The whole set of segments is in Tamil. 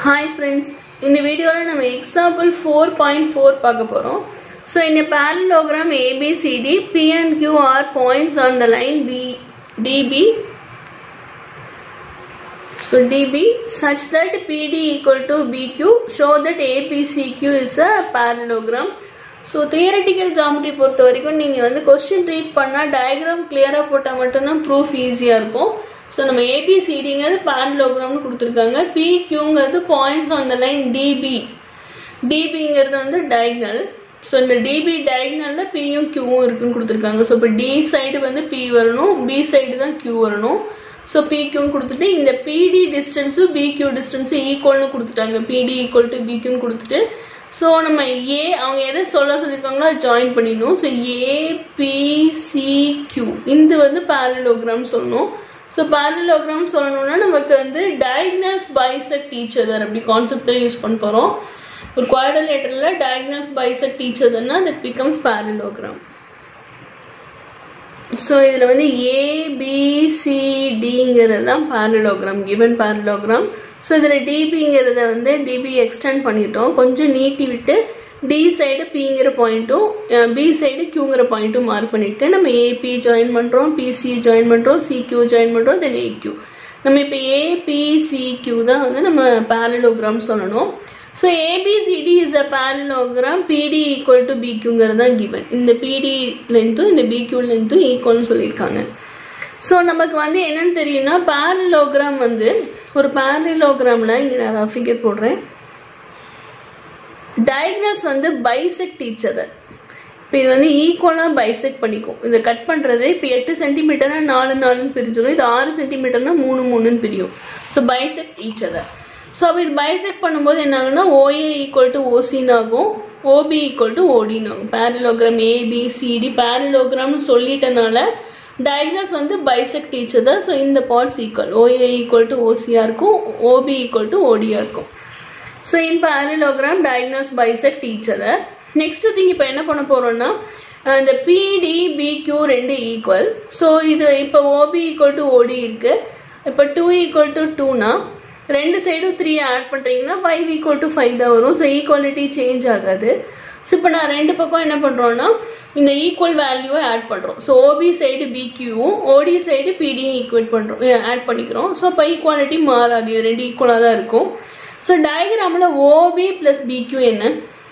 ஹாய் ஃப்ரெண்ட்ஸ் இந்த வீடியோவில் நம்ம எக்ஸாம்பிள் ஃபோர் பாயிண்ட் ஃபோர் பார்க்க போகிறோம் ஸோ இந்த parallelogram ABCD P and Q are points on the line B DB so DB such that PD equal to BQ show that ABCQ is a parallelogram so theoretical geometry பொறுத்த வரைக்கும் நீங்கள் வந்து கொஸ்டின் ரீட் பண்ணால் டயக்ராம் கிளியராக போட்டால் மட்டும்தான் ப்ரூஃப் ஈஸியாக இருக்கும் ஸோ நம்ம ஏபிசிடிங்கிறது பேரலோகிராம்னு கொடுத்துருக்காங்க பிக்யூங்கிறது points on the line DB டிபிங்கிறது வந்து டயக்னல் ஸோ இந்த டிபி டயக்னலில் பியும் கியூவும் இருக்குன்னு கொடுத்துருக்காங்க ஸோ இப்போ டி சைடு வந்து பி வரணும் பி சைடு தான் கியூ வரணும் ஸோ பிக்யூன்னு கொடுத்துட்டு இந்த பிடி டிஸ்டன்ஸும் பிக்யூ டிஸ்டன்ஸும் ஈக்குவல்னு கொடுத்துட்டாங்க பிடி ஈக்குவல் டு பிக்யூன்னு கொடுத்துட்டு ஸோ நம்ம ஏ அவங்க எதை சொல்ல சொல்லியிருக்காங்களோ அதை ஜாயின் பண்ணிடணும் ஸோ ஏபிசிக்யூ இது வந்து பேரலோகிராம் சொல்லணும் ஸோ பேரலோகிராம் சொல்லணும்னா நமக்கு வந்து டயக்னஸ் பைசெக் டீச்சர் அப்படி கான்செப்டை யூஸ் பண்ண போகிறோம் ஒரு குவாடலேட்டரில் டயக்னஸ் பைசெக் டீச்சர்னா தட் பிகம்ஸ் பேரலோகிராம் ஸோ இதில் வந்து ஏபிசிடிங்கிறது தான் பேரலோகிராம் கிவன் பேரலோகிராம் ஸோ இதில் டிபிங்கிறத வந்து டிபி எக்ஸ்டெண்ட் பண்ணிட்டோம் கொஞ்சம் நீட்டி விட்டு டி சைடு பிங்கிற பாயிண்ட்டும் பி சைடு கியூங்கிற பாயிண்ட்டும் மார்க் பண்ணிவிட்டு நம்ம ஏபி ஜாயின் பண்ணுறோம் பிசி ஜாயின் பண்ணுறோம் சிக்யூ ஜாயின் பண்ணுறோம் தென் ஏக்யூ நம்ம இப்போ ஏபிசிக்யூ தான் வந்து நம்ம பேரலோகிராம் சொல்லணும் so ABCD is a parallelogram PD equal to பிக்யூங்கிறது தான் கிவன் இந்த பிடி லென்த்தும் இந்த பிக்யூ லென்த்தும் ஈக்குவல்னு சொல்லியிருக்காங்க ஸோ நமக்கு வந்து என்னன்னு தெரியும்னா பேரலோகிராம் வந்து ஒரு பேரலோகிராமில் இங்கே நான் ஃபிகர் போடுறேன் டயக்னஸ் வந்து பைசெக் டீச்சர் இப்போ இது வந்து ஈக்குவலாக பைசெக் பண்ணிக்கும் இதை கட் பண்ணுறது இப்போ எட்டு சென்டிமீட்டர்னா நாலு நாலுன்னு பிரிஞ்சிடும் இது ஆறு சென்டிமீட்டர்னா மூணு மூணுன்னு பிரியும் ஸோ பைசெக் டீச்சர் ஸோ அப்போ இது பைசெக் பண்ணும்போது என்ன ஆகும்னா ஓஏ ஈக்குவல் டு ஓசின்னு ஆகும் ஓபி ஈக்குவல் டு ஓடின்னு ஆகும் பேரலோகிராம் ஏபிசிடி பேரலோகிராம்னு சொல்லிட்டனால டயக்னஸ் வந்து பைசெக் டீச்சர் தான் ஸோ இந்த parts equal OA equal to ஓசியாக இருக்கும் ஓபி ஈக்குவல் டு ஓடியாக இருக்கும் so in parallelogram diagonals bisect டீச்சரை நெக்ஸ்ட் திங் இப்போ என்ன பண்ண போகிறோம்னா இந்த பிடி பிக்யூ ரெண்டு ஈக்குவல் ஸோ இது இப்போ ஓபி ஈக்குவல் டு ஓடி இருக்குது இப்போ டூ ஈக்குவல் டு டூனா ரெண்டு சைடும் த்ரீ ஆட் பண்ணுறீங்கன்னா ஃபைவ் ஈக்குவல் டு ஃபைவ் தான் வரும் ஸோ ஈக்குவாலிட்டி சேஞ்ச் ஆகாது ஸோ இப்போ நான் ரெண்டு பக்கம் என்ன பண்ணுறோன்னா இந்த ஈக்குவல் வேல்யூவை ஆட் பண்ணுறோம் ஸோ ஓபி சைடு பிக்யூவும் ஓடி சைடு பிடியும் ஈக்குவேட் பண்ணுறோம் ஆட் பண்ணிக்கிறோம் ஸோ இப்போ ஈக்குவாலிட்டி மாறாது இது ரெண்டு ஈக்குவலாக தான் இருக்கும் ஸோ டயக்ராமில் ஓபி ப்ளஸ் பிக்யூ என்ன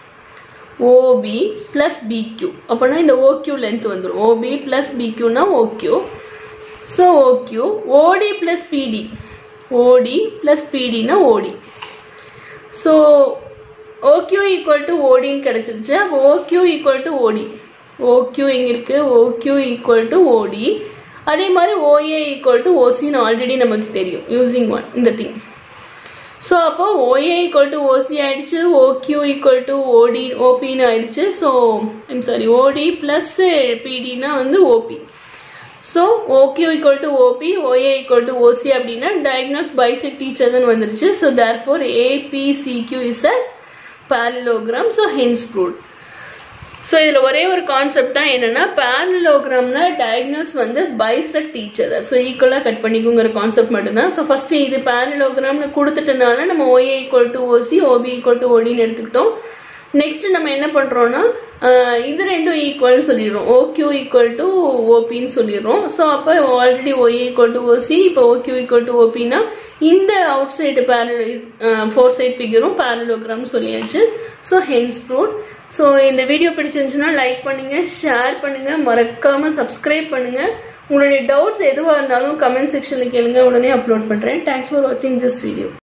ஓபி ப்ளஸ் பிக்யூ அப்படின்னா இந்த ஓக்யூ லென்த் வந்துடும் ஓபி ப்ளஸ் பிக்யூனா OQ so OQ OD plus PD OD plus பிடினா ஓடி ஸோ ஓக்யூ ஈக்குவல் டு ஓடின்னு கிடச்சிருச்சு அப்போ OQ equal to OD OQ எங்கே இருக்குது ஓக்யூ ஈக்குவல் டு ஓடி அதே மாதிரி ஓஏ ஈக்குவல் டு ஓசின்னு ஆல்ரெடி நமக்கு தெரியும் யூஸிங் ஒன் இந்த திங் ஸோ அப்போ ஓஏ ஈக்குவல் டு ஓசி ஆயிடுச்சு ஓக்யூ ஈக்குவல் டு ஓடி ஓபின்னு ஆயிடுச்சு so I'm sorry OD plus பிடினா வந்து OB so OQ equal to OB OA equal to OC அப்படின்னா டயக்னோஸ் பைசெக் டீச்சர் தான் வந்துருச்சு so therefore ABCQ is a parallelogram so hence proved so இதில் ஒரே ஒரு கான்செப்ட் தான் என்னென்னா பேரலோகிராம்னா டயக்னோஸ் வந்து பைசெக் டீச்சர் ஸோ ஈக்குவலாக கட் பண்ணிக்குங்கிற கான்செப்ட் மட்டும்தான் ஸோ ஃபஸ்ட்டு இது பேரலோகிராம்னு கொடுத்துட்டனால நம்ம OA equal to OC OB equal to ஓடின்னு எடுத்துக்கிட்டோம் நெக்ஸ்ட் நம்ம என்ன பண்ணுறோன்னா இது ரெண்டும் ஈக்குவல்னு சொல்லிடுறோம் ஓக்யூ ஈக்குவல் டு ஓபின்னு சொல்லிடுறோம் ஸோ அப்போ already OA equal to OC இப்போ ஓக்யூ ஈக்குவல் டு ஓபின்னா இந்த outside parallel four side ஃபிகரும் பேரலோகிராம்னு சொல்லியாச்சு ஸோ ஹென்ஸ் ப்ரூட் ஸோ இந்த வீடியோ பிடிச்சிருந்துச்சுன்னா லைக் பண்ணுங்கள் ஷேர் பண்ணுங்கள் மறக்காமல் சப்ஸ்கிரைப் பண்ணுங்கள் உங்களுடைய டவுட்ஸ் எதுவாக இருந்தாலும் கமெண்ட் செக்ஷனில் கேளுங்க உடனே அப்லோட் பண்ணுறேன் தேங்க்ஸ் ஃபார் வாட்சிங் திஸ் வீடியோ